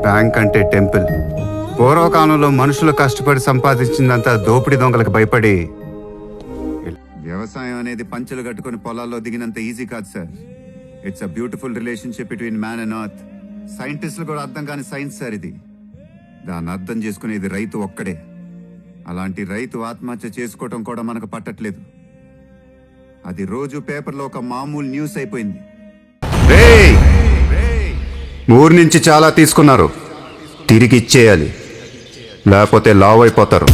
Bank అంటే temple పూర్వకాలంలో మనుషులు కష్టపడి సంపాదించిందంతా దోపిడీ దొంగలకు భయపడి వ్యవసాయం అనేది పంచులు కట్టుకుని పొలాల్లో దిగినంత ఈజీ కాదు sir it's a beautiful relationship between man and earth సైంటిస్టులు కూడా అర్థం కాని సైన్స్ సార్ ఇది దాన్ని అర్థం చేసుకునేది రైతు ఒక్కడే అలాంటి రైతు ఆత్మహత్య చేసుకోవటం కూడా మనకు పట్టట్లేదు అది రోజు పేపర్లో ఒక మామూలు న్యూస్ అయిపోయింది రేయ్! ఊరి నుంచి చాలా తీసుకున్నారు తిరిగి ఇచ్చేయాలి లేకపోతే లావ్ అయిపోతారు